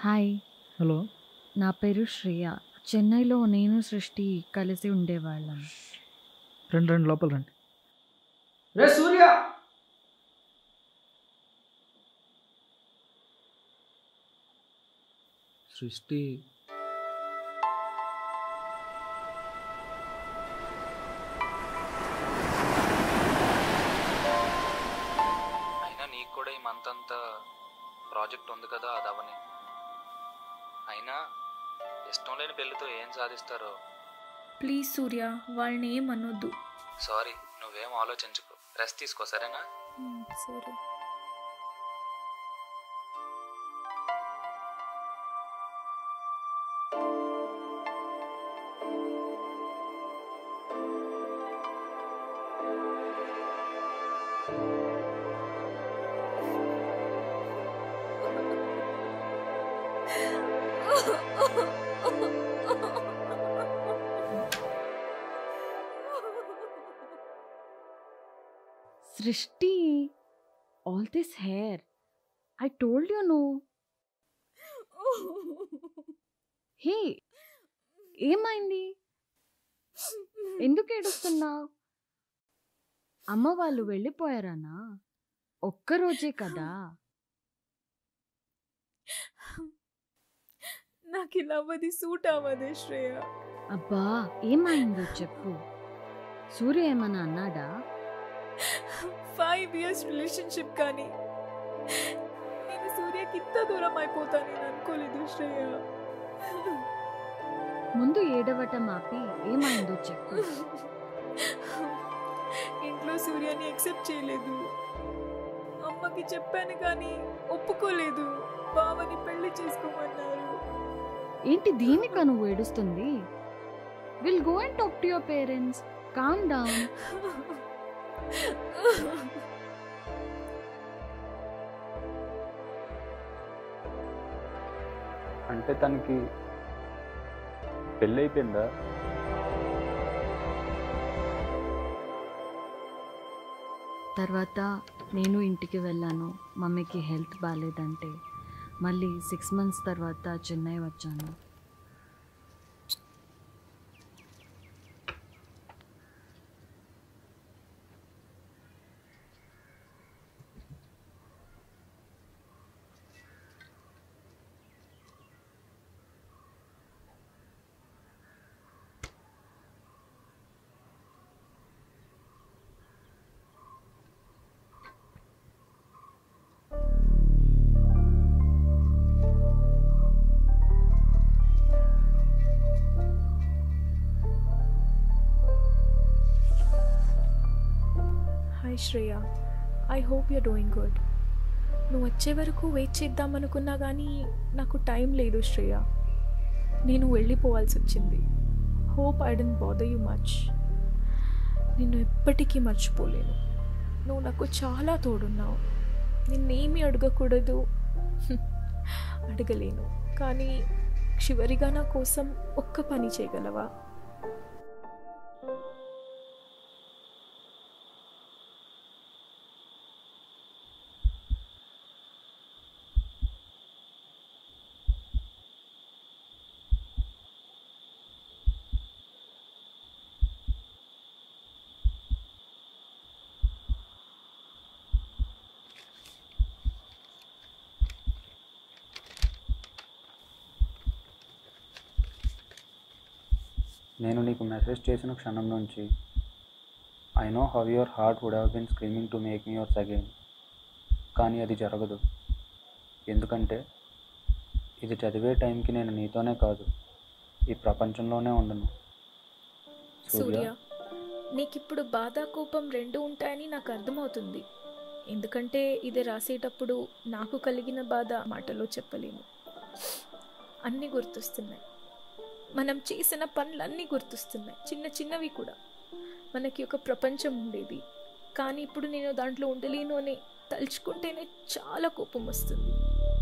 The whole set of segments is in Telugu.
హాయ్ హలో నా పేరు శ్రేయ చెన్నైలో నేను సృష్టి కలిసి ఉండేవాళ్ళం రండి రండి లోపల రండి రే సూర్య సృష్టి అయినా నీకు కూడా ఈ మంత్ అంతా ప్రాజెక్ట్ ఉంది కదా అది అవని అయినా ఇష్టం లేని పెళ్ళితో ఏం సాధిస్తారో ప్లీజ్ సూర్య వాళ్ళని ఏం అనొద్దు సారీ నువ్వేం ఆలోచించుకో రెస్ట్ తీసుకో సరేనా సరే Srishti all this hair I told you no hey ఏమైంది ఎందుకు ఏడుస్తున్నావు అమ్మ వాళ్ళు వెళ్ళిపోయారనా ఒక్కరోజే కదా నాకు ఇలా అవ్వది సూట్ అవ్వదే శ్రేయ అబ్బా ఏమైందో చెప్పు సూర్య ఏమన్నా అన్నాడా ఫైవ్ ఇయర్స్ రిలేషన్షిప్ కానీ నేను సూర్యకి ఇంత దూరం అయిపోతానని అనుకోలేదు శ్రేయ ముందు ఏడవటం ఆపి ఏమైందో చెప్పు ఇంట్లో సూర్యని యాక్సెప్ట్ చేయలేదు అమ్మకి చెప్పాను కానీ ఒప్పుకోలేదు బావని పెళ్లి చేసుకోమన్నారు ఏంటి దీనికా నువ్వు ఏడుస్తుంది will go and talk to your parents calm down అంటే తనకి పెళ్ళైపోయిందా తర్వాత నేను ఇంటికి వెళ్ళాను మమ్మీకి హెల్త్ బాగాలేదంటే మళ్ళీ సిక్స్ మంత్స్ తర్వాత చెన్నై వచ్చాను hi Shreya I hope you're doing good నువ్వు వచ్చే వరకు వెయిట్ చేద్దాం అనుకున్నా కానీ నాకు టైం లేదు శ్రేయ నేను వెళ్ళిపోవాల్సి వచ్చింది hope I didn't bother you much నిన్ను ఎప్పటికీ మర్చిపోలేను నువ్వు నాకు చాలా తోడున్నావు నిన్నేమీ అడగకూడదు అడగలేను కానీ చివరిగా నా కోసం ఒక్క పని చేయగలవా నేను నీకు మెసేజ్ చేసిన క్షణం నుంచి I know how your heart would have been screaming to make me yours again కానీ అది జరగదు ఎందుకంటే ఇది చదివే టైంకి నేను నీతోనే కాదు ఈ ప్రపంచంలోనే ఉండను సూర్య నీకిప్పుడు బాధ కోపం రెండు ఉంటాయని నాకు అర్థమవుతుంది ఎందుకంటే ఇది రాసేటప్పుడు నాకు కలిగిన బాధ మాటలో చెప్పలేను అన్నీ గుర్తొస్తున్నాయి మనం చేసిన పనులన్నీ గుర్తొస్తున్నాయి చిన్న చిన్నవి కూడా మనకి ఒక ప్రపంచం ఉండేది కానీ ఇప్పుడు నేను దాంట్లో ఉండలేను అని తలుచుకుంటేనే చాలా కోపం వస్తుంది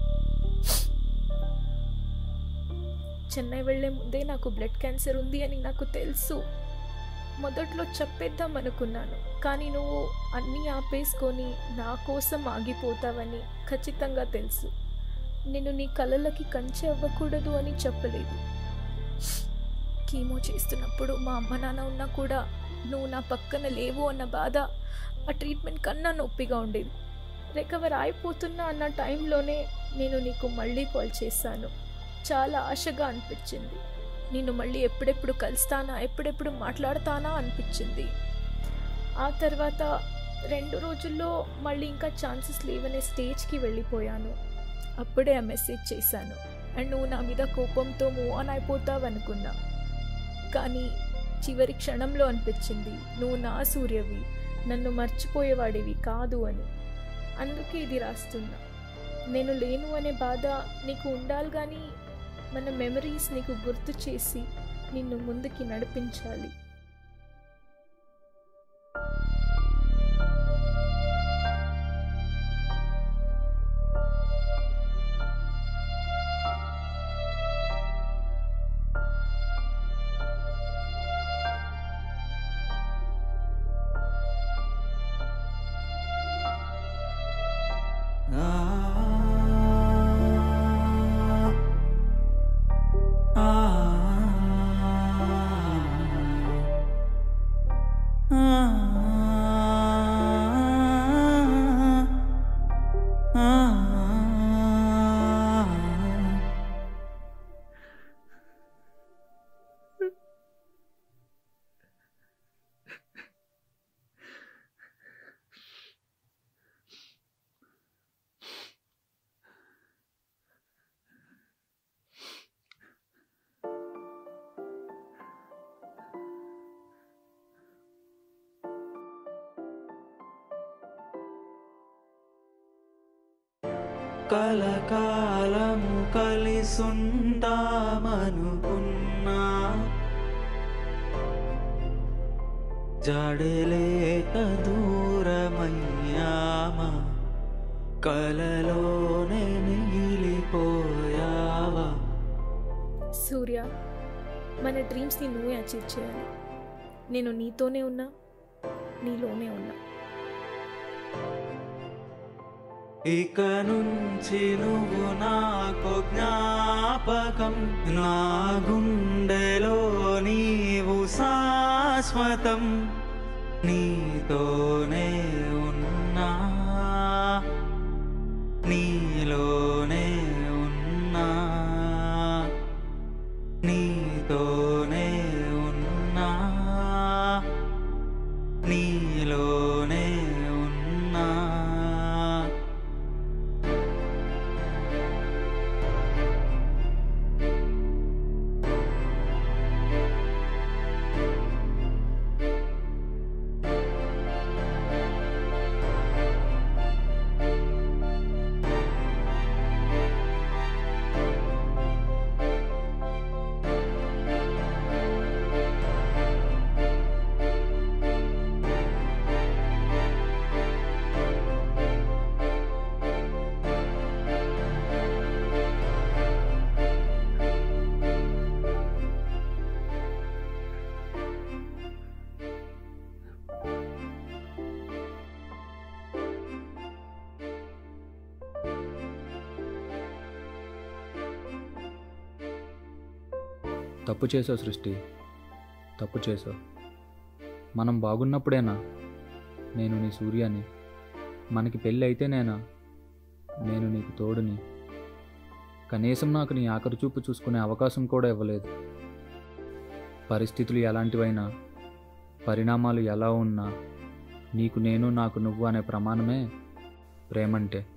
చెన్నై వెళ్ళే ముందే నాకు బ్లడ్ క్యాన్సర్ ఉంది అని నాకు తెలుసు మొదట్లో చెప్పేద్దాం అనుకున్నాను కానీ నువ్వు అన్నీ ఆపేసుకొని నా కోసం ఆగిపోతావని ఖచ్చితంగా తెలుసు నేను నీ కళలకి కంచె అవ్వకూడదు అని చెప్పలేదు కీమో చేస్తున్నప్పుడు మా అమ్మ నాన్న ఉన్నా కూడా నువ్వు నా పక్కన లేవు అన్న బాధ ఆ ట్రీట్మెంట్ కన్నా నొప్పిగా ఉండేది రికవర్ అయిపోతున్నా అన్న టైంలోనే నేను నీకు మళ్ళీ కాల్ చేశాను చాలా ఆశగా అనిపించింది నేను మళ్ళీ ఎప్పుడెప్పుడు కలుస్తానా ఎప్పుడెప్పుడు మాట్లాడతానా అనిపించింది ఆ తర్వాత రెండు రోజుల్లో మళ్ళీ ఇంకా ఛాన్సెస్ లేవనే స్టేజ్కి వెళ్ళిపోయాను అప్పుడే ఆ మెసేజ్ చేశాను అండ్ నువ్వు నా మీద కోపంతో మూవ్ ఆన్ అయిపోతావు అనుకున్నా కానీ చివరి క్షణంలో అనిపించింది నువ్వు నా సూర్యవి నన్ను మర్చిపోయేవాడివి కాదు అని అందుకే ఇది రాస్తున్నా నేను లేను అనే బాధ నీకు ఉండాలి కానీ మన మెమరీస్ నీకు గుర్తు చేసి నిన్ను ముందుకి నడిపించాలి కలకాలము కలిసుంటామనుకున్నా జడలేక దూరమయ్యామా కలలోనే మిగిలిపోయావా సూర్య మన డ్రీమ్స్ని నువ్వే అచీవ్ చేయాలి నేను నీతోనే ఉన్నా నీలోనే ఉన్నా ఇక నుంచి నువ్వు నాకు జ్ఞాపకం నా గుండెలో నీవు శాశ్వతం నీతోనే ఉన్నా నీలోనే ఉన్నా నీతోనే ఉన్నా నీలోనే ఉన్నా తప్పు చేసావు సృష్టి తప్పు చేసావు మనం బాగున్నప్పుడేనా నేను నీ సూర్యాని మనకి పెళ్ళి అయితేనేనా నేను నీకు తోడుని కనీసం నాకు నీ ఆఖరి చూపు చూసుకునే అవకాశం కూడా ఇవ్వలేదు పరిస్థితులు ఎలాంటివైనా పరిణామాలు ఎలా ఉన్నా నీకు నేను నాకు నువ్వు అనే ప్రమాణమే ప్రేమంటే